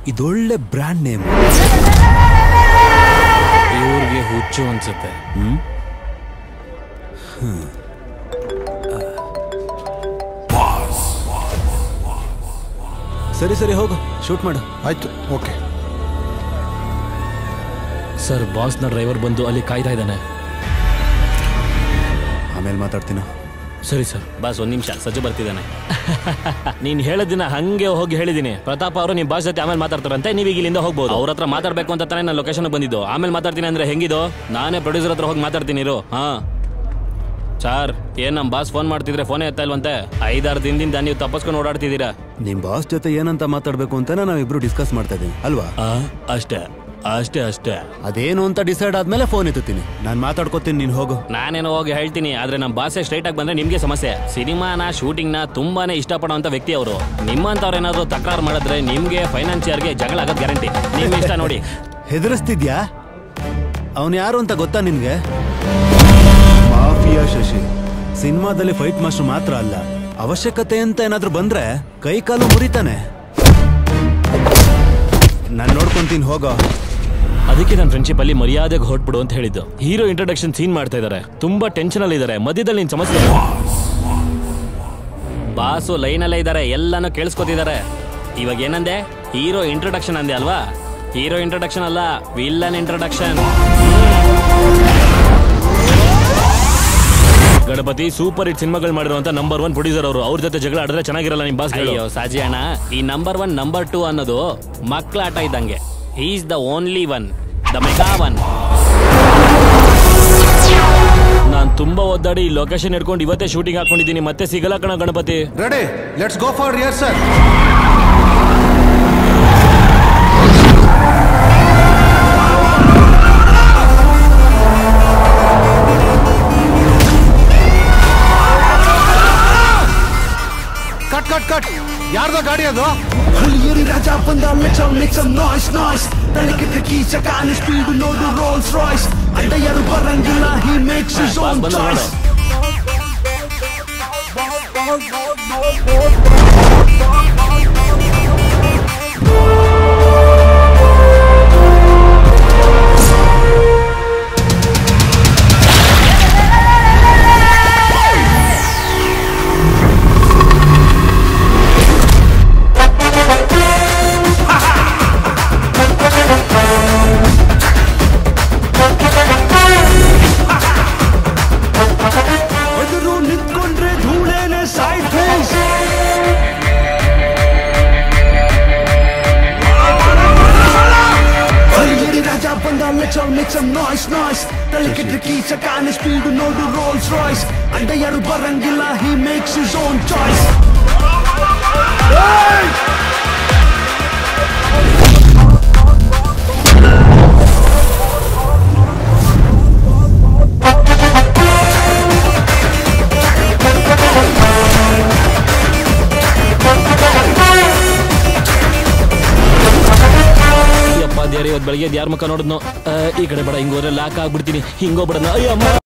ಇದೊಳ್ಳೆ brand name ಇವ್ರಿಗೆ ಹುಚ್ಚು ಅನ್ಸುತ್ತೆ ಸರಿ ಸರಿ ಹೋಗು ಶೂಟ್ ಮಾಡು ಆಯ್ತು ಓಕೆ ಸರ್ ಬಾಸ್ನ ಡ್ರೈವರ್ ಬಂದು ಅಲ್ಲಿ ಕಾಯ್ತಾ ಇದ್ದಾನೆ ಆಮೇಲೆ ಮಾತಾಡ್ತೀನ ಸರಿ ಸರ್ ಬಾಸ್ ಒಂದ್ ನಿಮಿಷ ಸಜ್ಜು ಬರ್ತಿದ್ದಾನೆ ನೀನ್ ಹೇಳದಿನ ಹಂಗೆ ಹೋಗಿ ಹೇಳಿದೀನಿ ಪ್ರತಾಪ್ ಅವರು ನಿಮ್ ಬಾಸ್ ಜೊತೆ ಆಮೇಲೆ ಮಾತಾಡ್ತಾರಂತೆ ನೀವ್ ಈಗ ಇಲ್ಲಿಂದ ಹೋಗ್ಬೋದು ಅವ್ರ ಹತ್ರ ಮಾತಾಡ್ಬೇಕು ಅಂತ ತಾನೇ ನಾನು ಲೊಕೇಶನ್ ಬಂದಿದ್ದು ಆಮೇಲೆ ಮಾತಾಡ್ತೀನಿ ಅಂದ್ರೆ ಹೆಂಗಿದು ನಾನೇ ಪ್ರೊಡ್ಯೂಸರ್ ಹತ್ರ ಹೋಗಿ ಮಾತಾಡ್ತೀನಿ ಇರು ಹಾ ಸರ್ ಏನ್ ನಮ್ ಬಾಸ್ ಫೋನ್ ಮಾಡ್ತಿದ್ರೆ ಫೋನೇ ಎತ್ತಾ ಇಲ್ವಂತೆ ಐದಾರು ದಿನದಿಂದ ನೀವು ತಪ್ಪಿಸ್ಕೊಂಡು ಓಡಾಡ್ತಿದ್ದೀರಾ ನಿಮ್ ಬಾಸ್ ಜೊತೆ ಏನಂತ ಮಾತಾಡ್ಬೇಕು ಅಂತ ನಾವಿಬ್ರು ಡಿಸ್ಕಸ್ ಮಾಡ್ತಾ ಇದೀವಿ ಅಲ್ವಾ ಆ, ಅಷ್ಟೇ ಅಷ್ಟೇ ಅಷ್ಟೇ ಅದೇನು ಅಂತ ಡಿಸೈಡ್ ಆದ್ಮೇಲೆ ಫೋನ್ ಎತ್ತುತ್ತೀನಿ ನಾನು ಮಾತಾಡ್ಕೋತೀನಿ ನೀನ್ ಹೋಗು ನಾನೇನೋ ಹೋಗಿ ಹೇಳ್ತೀನಿ ಆದ್ರೆ ನಮ್ಮ ಬಾಸೆ ಸ್ಟ್ರೈಟ್ ಆಗಿ ಬಂದ್ರೆ ನಿಮ್ಗೆ ಸಮಸ್ಯೆ ಸಿನಿಮಾನ ಶೂಟಿಂಗ್ ನ ತುಂಬಾನೇ ಇಷ್ಟಪಡುವಂತ ವ್ಯಕ್ತಿ ಅವರು ನಿಮ್ಮಂತವ್ರು ಏನಾದ್ರು ತಕರಾರು ಮಾಡಿದ್ರೆ ನಿಮ್ಗೆ ಫೈನಾನ್ಸಿಯರ್ಗೆ ಜಗಳ ಆಗೋದ್ ಗ್ಯಾರಂಟಿ ನಿಮ್ ಇಷ್ಟ ನೋಡಿ ಹೆದರಿಸ್ತಿದ್ಯಾ ಅವನು ಯಾರು ಅಂತ ಗೊತ್ತಾ ನಿನ್ಗೆ ಮಾಫಿಯಾ ಶಶಿ ಸಿನಿಮಾದಲ್ಲಿ ಫೈಟ್ ಮಾಸ್ಟರ್ ಮಾತ್ರ ಅಲ್ಲ ಅವಶ್ಯಕತೆ ಅಂತ ಏನಾದ್ರೂ ಬಂದ್ರೆ ಕೈ ಕಾಲು ಮುರಿತಾನೆ ನಾನು ನೋಡ್ಕೊಂತೀನಿ ಹೋಗೋ ಅದಕ್ಕೆ ನನ್ನ ಫ್ರೆಂಡ್ಶಿಪ್ ಅಲ್ಲಿ ಮರ್ಯಾದೆಗೆ ಹೊಟ್ಬಿಡು ಅಂತ ಹೇಳಿದ್ದು ಹೀರೋ ಇಂಟ್ರೊಡಕ್ಷನ್ ಸೀನ್ ಮಾಡ್ತಾ ಇದಾರೆ ತುಂಬಾ ಟೆನ್ಷನ್ ಅಲ್ಲಿ ಇದಾರೆ ಮಧ್ಯದಲ್ಲಿ ನಿನ್ ಸಮಸ್ಯೆ ಇದೆ. ಬಾಸು ಲೈನ್ ಅಲ್ಲೇ ಇದಾರೆ ಎಲ್ಲಾನು ಕೇಳಿಸ್ಕೊತಿದ್ದಾರೆ ಇವಾಗ ಏನಂದೆ ಹೀರೋ ಇಂಟ್ರೊಡಕ್ಷನ್ ಅಂದೆ ಅಲ್ವಾ ಹೀರೋ ಇಂಟ್ರೊಡಕ್ಷನ್ ಅಲ್ಲ villain introduction Ganapathi super hit ಸಿನಿಮಾಗಳು ಮಾಡಿರುವಂತ ನಂಬರ್ ಒನ್ ಪ್ರೊಡ್ಯೂಸರ್ ಅವರು ಅವ್ರ ಜೊತೆ ಜಗಳ ಆಡಿದ್ರೆ ಚೆನ್ನಾಗಿರಲ್ಲ ನಿಮ್ ಬಾಸ್ ಅಯ್ಯೋ ಸಾಜಿ ಅಣ್ಣ ಈ ನಂಬರ್ ಒನ್ ನಂಬರ್ ಟೂ ಅನ್ನೋದು ಮಕ್ಕಳ ಆಟ ಇದ್ದಂಗೆ is the only one the mega one ನಾನ್ ತುಂಬಾ ಒದ್ದಾಡಿ ಈ ಲೊಕೇಶನ್ ಹಿಡ್ಕೊಂಡು ಇವತ್ತೇ ಶೂಟಿಂಗ್ ಹಾಕೊಂಡಿದ್ದೀನಿ ಮತ್ತೆ ಸಿಗಲ್ಲ ಕಣ Ganapathi ready let's go for rear sir cut cut cut ಯಾರ್ದೋ ಗಾಡಿ ಅದು ಹುಲಿಯರಿ ರಾಜ ಬಂದ let's all make some noise noise ತಲೆಗೆ ಕೀಚ ಕಾನ ಸ್ಪೀಡ್ ನೋಡು ರೋಲ್ಸ್ ರಾಯ್ಸ್ ಅಡ್ಡ ಯಾರು ಬರಂಗಿಲ್ಲ he makes his boss own ಬಂದ choice ಎದುರು ನಿಂತ್ಕೊಂಡ್ರೆ ಧೂಳೇನೆ ಸೈಡ್ ಫೇಸ್ ಹುಲಿಯರಿ ರಾಜ ಬಂದ let's all make some noise noise ತಲೆಗೆ ಕೀಚ ಕಾನ ಸ್ಪೀಡ್ ನೋಡು ರೋಲ್ಸ್ ರಾಯ್ಸ್ ಅಡ್ಡ ಯಾರು ಬರಂಗಿಲ್ಲ he makes his own choice Ayyappa ದೇವ್ರೆ ಇವತ್ತು ಬೆಳಗ್ಗೆ ಯಾರ ಮುಖ ನೋಡಿದ್ನೋ ಆ, ಈ ಕಡೆ ಬೇಡ ಹಿಂಗೋದ್ರೆ ಲಾಕ್ ಆಗ್ಬಿಡ್ತೀನಿ ಹಿಂಗೋಗ್ಬಿಡೋಣ ಅಯ್ಯಮ್ಮ